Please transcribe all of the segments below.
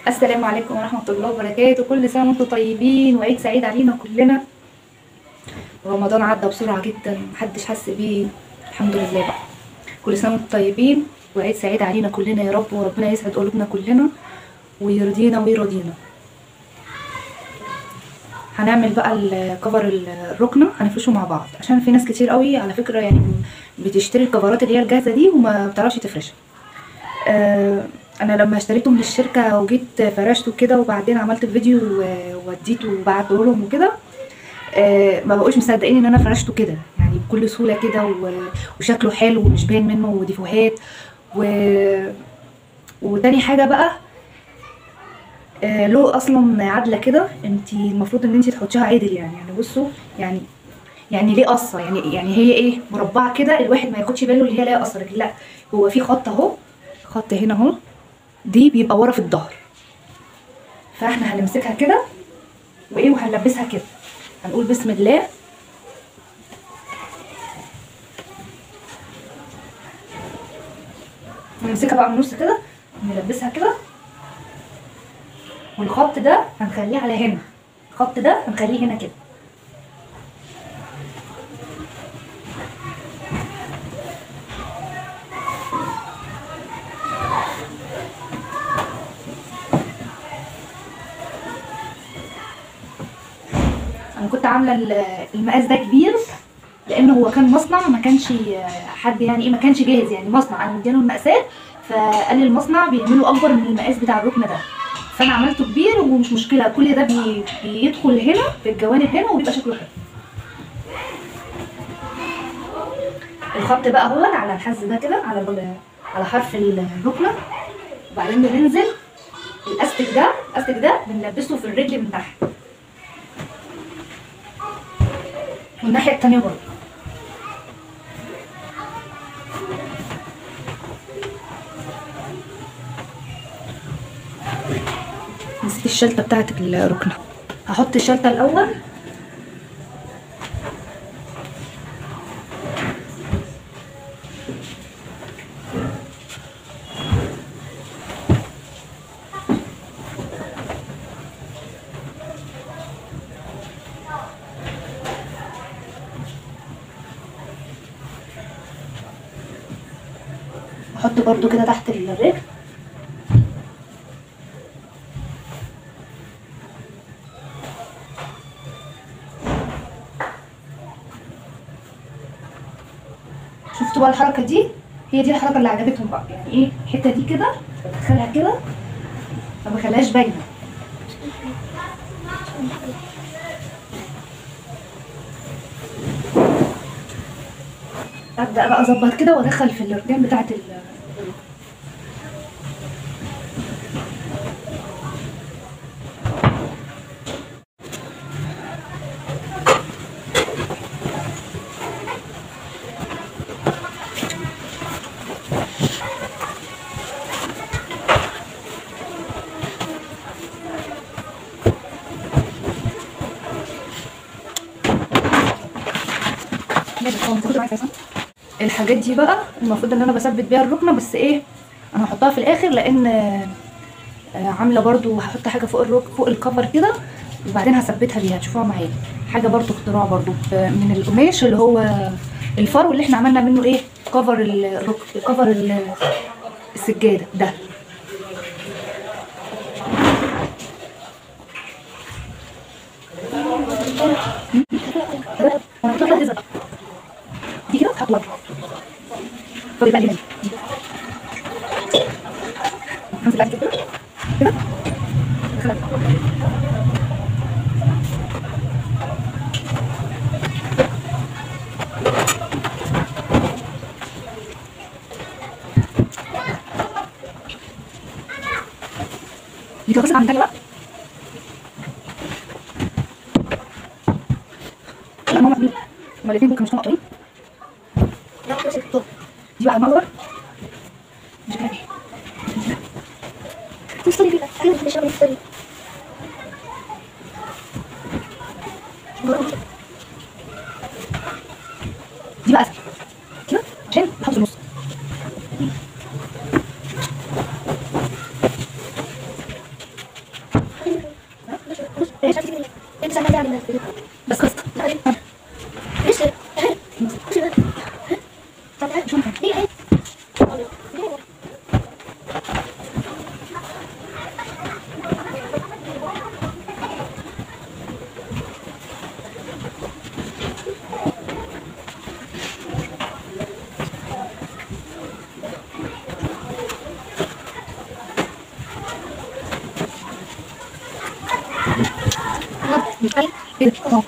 السلام عليكم ورحمة الله وبركاته كل سنة وانتم طيبين وعيد سعيد علينا كلنا رمضان عدى بسرعة جدا محدش حس بيه الحمد لله بقى كل سنة وانتم طيبين وعيد سعيد علينا كلنا يا رب وربنا يسعد قلوبنا كلنا ويرضينا ويرضينا هنعمل بقى الكفر الركنة هنفرشه مع بعض عشان في ناس كتير قوي على فكرة يعني بتشتري الكفرات اللي هي الجاهزة دي وما بتعرفش تفرشها آه انا لما اشتريته من الشركه وجيت فرشته كده وبعدين عملت فيديو ووديته وبعته لهم وكده آه ما بقوش مصدقين ان انا فرشته كده يعني بكل سهوله كده و- وشكله حلو ومش باين منه ديفوهات و... وتاني حاجه بقى آه له اصلا عدله كده انت المفروض ان انت تحطيها عدل يعني يعني بصوا يعني يعني ليه قصه يعني يعني هي ايه مربعه كده الواحد ما ياخدش باله اللي هي ليها قصه لكن لا هو في خط اهو خط هنا اهو دي بيبقى ورا في الظهر فاحنا هنمسكها كده وايه وهنلبسها كده هنقول بسم الله نمسكها بقى من النص كده نلبسها كده والخط ده هنخليه على هنا الخط ده هنخليه هنا كده انا كنت عامله ال- المقاس ده كبير لان هو كان مصنع ما كانش حد يعني ايه ما كانش جاهز يعني مصنع انا مديله المقاسات فقال لي المصنع بيعملوا اكبر من المقاس بتاع الركن ده فانا عملته كبير ومش مشكله كل ده بي بيدخل هنا في الجوانب هنا وبيبقى شكله حلو الخط بقى هو على الحز ده كده على ال- على حرف الركنه وبعدين بننزل الاستك ده الاستك ده بنلبسه في الرجل من تحت والناحية التانية برضه نسيت الشلتة بتاعت الركنة هحط الشلتة الأول احط برضو كده تحت الرجل شفتوا بقى الحركة دي هي دي الحركة اللي عجبتهم بقى يعني ايه الحتة دي كده بدخلها كده ما بخليهاش باينة ابدا بقى اظبط كده وادخل في الاركان بتاعت ال الحاجات دي بقى المفروض ان انا بثبت بيها الركنه بس ايه انا هحطها في الاخر لان آه، عامله برضو هحط حاجه فوق الرك فوق الكفر كده وبعدين هثبتها بيها هتشوفوها معايا حاجه برضو اختراع برضو آه، من القماش اللي هو الفرو اللي احنا عملنا منه ايه كفر الرك كفر ال- السجاده ده دي كده هتحط ورا فبيبقى لي هنا همسك بعد كده كده دخلها. دي كده بس عم تاني بقى لا ماما هما الاثنين دول كانوا مش مقطوعين دي بقى المقدر مش عارف تشتري بيها ايوه مش انا مشتري دي بقى اسهل كده عشان احط في النص ايه ده اه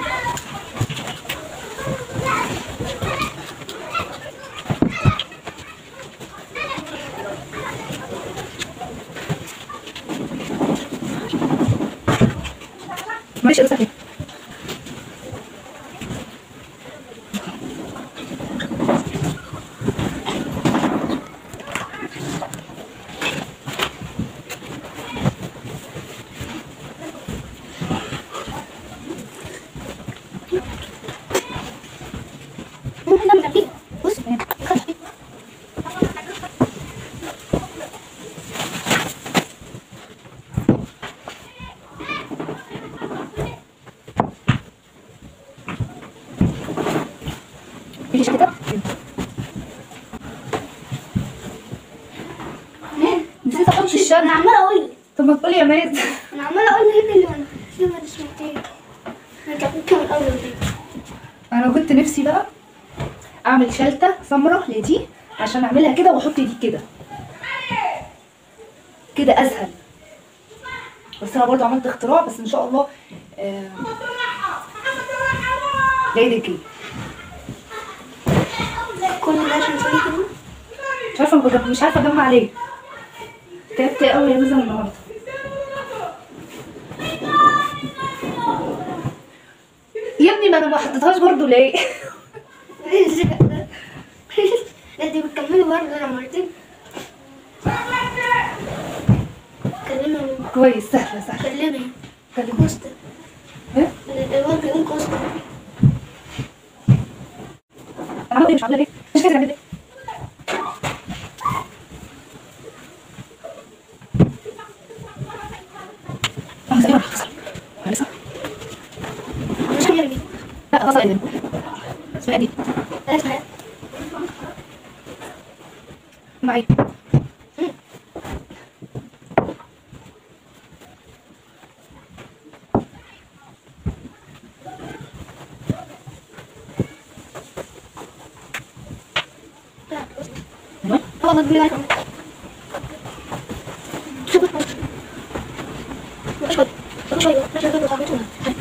ماشي لسه ممكن نعمل ترتيب بص خد ترتيب. في شكل كده نسيت احط انا الشنطه عماله اقول طب ما تقولي يا مازن انا عماله اقول ايه اللي انا شو ما سمعتيه انا كنت كمان اول انا كنت نفسي بقى اعمل شلته سمراء لدي عشان اعملها كده واحط دي كده كده اسهل بس انا برضو عملت اختراع بس ان شاء الله آه، جاي لك كل ده عشان تسوي كده مش عارفه بجم- مش عارفه اجمع ليه تعبت قوي يا مازن النهارده يا ابني ما انا ما حطيتهاش برضو ليه ايه الزفق ده لا دي بتكملي برضه انا مرتين كلمي كويس سهله سهله كلمي كلمني. كوستا ايه الواد بيقول كوستا انا عملت ايه مش عامله ليه مش فاكره اعمل ايه آه، لسه إيه؟ لسه. لسه. مش كلمي لا خلاص اقدم اسمها دي اسمع معي والله تقولي عليكم شوف اشهد اشهد اشهد وصاحبتنا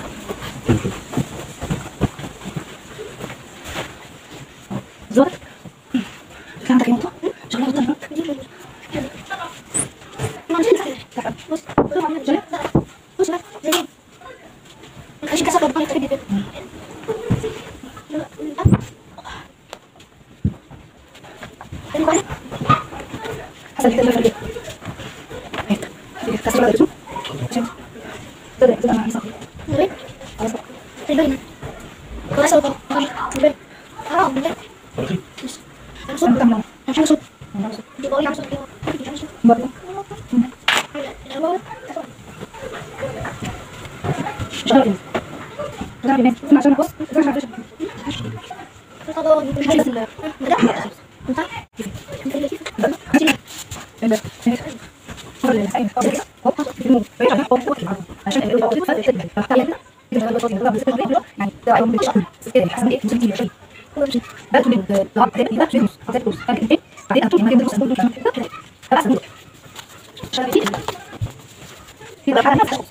زوجك في عندك ايه نقطه شغاله قدام ما نسيت حاجه بص بص عملت زي بص بقى زي دي مش كسر ربنا تفيد كده حسن كده الفرق هيك هيك كسر بقى الرسوم عشان تقدر تبقى مع نفسك خلاص بقى. البين خلاص هو البين اه البين صوت بتاع مش عارف صوت ماما. دي بقول عارف صوت مش عارف صوت برضه مش عارف مش عارف ينام اسمع عشان بص مش عارف مش عارف ال في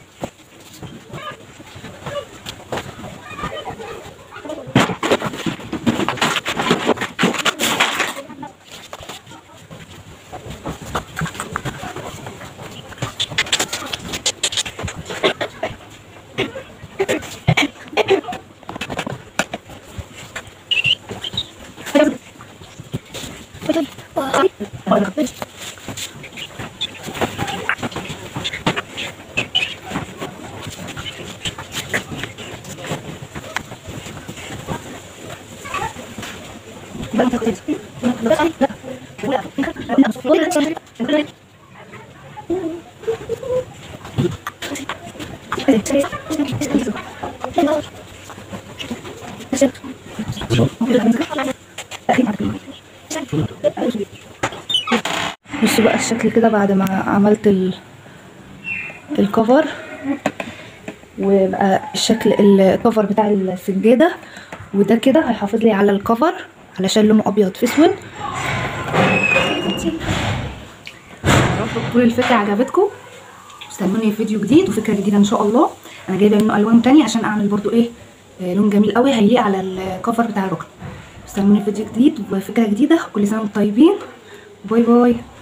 بصوا بقى الشكل كده بعد ما عملت ال... الكفر وبقى الشكل الكفر بتاع السجادة وده كده هيحافظ لي على الكفر علشان لونه ابيض في اسود يا رب تكون الفكرة عجبتكم استنوني في فيديو جديد وفكرة جديدة ان شاء الله انا جايبه منه الوان تانية عشان اعمل برضو ايه آه، لون جميل قوي هيليق على الكفر بتاع الركن استنوني في فيديو جديد وفكره جديده كل سنه وانتم طيبين باي باي